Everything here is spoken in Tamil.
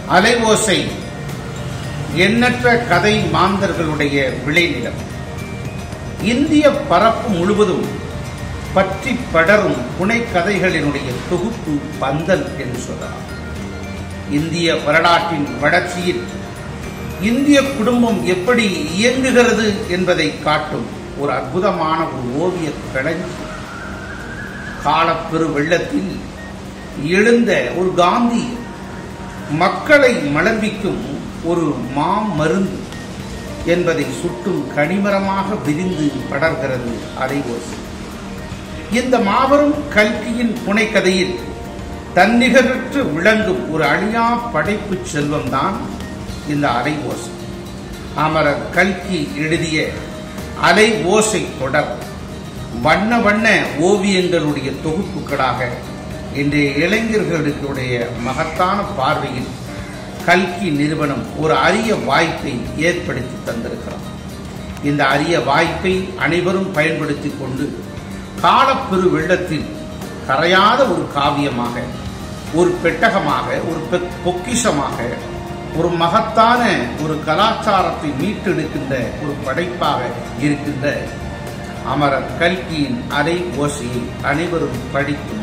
அலைவோசை எண்ணற்ற கதை மாந்தர்களுடைய விளைநிலம் இந்திய பரப்பு முழுவதும் பற்றி படரும் புனைக்கதைகளினுடைய தொகுப்பு பந்தல் என்று சொல்லலாம் இந்திய வரலாற்றின் வளர்ச்சியில் இந்திய குடும்பம் எப்படி இயங்குகிறது என்பதை காட்டும் ஒரு அற்புதமான ஒரு ஓவிய களஞ்சி காலப்பெரு வெள்ளத்தில் எழுந்த ஒரு காந்தி மக்களை மலர்விக்கும் ஒரு மாமருந்து என்பதை சுட்டும் கனிமரமாக விரிந்து படர்கிறது அலைவோசை இந்த மாபெரும் கல்கியின் புனைக்கதையில் தன்னிகரற்று விளங்கும் ஒரு அழியா படைப்பு செல்வம்தான் இந்த அலை ஓசை அமரர் கல்கி எழுதிய அலை ஓசை தொடர் வண்ண வண்ண ஓவியங்களுடைய தொகுப்புகளாக இன்றைய இளைஞர்களுடைய மகத்தான பார்வையில் கல்கி நிறுவனம் ஒரு அரிய வாய்ப்பை ஏற்படுத்தி தந்திருக்கிறார் இந்த அரிய வாய்ப்பை அனைவரும் பயன்படுத்தி கொண்டு காலப்பெரு வெள்ளத்தில் கரையாத ஒரு காவியமாக ஒரு பெட்டகமாக ஒரு பெ- பொக்கிஷமாக ஒரு மகத்தான ஒரு கலாச்சாரத்தை மீட்டெடுக்கின்ற ஒரு படைப்பாக இருக்கின்ற அமரர் கல்கியின் அலை ஓசையை அனைவரும் படித்து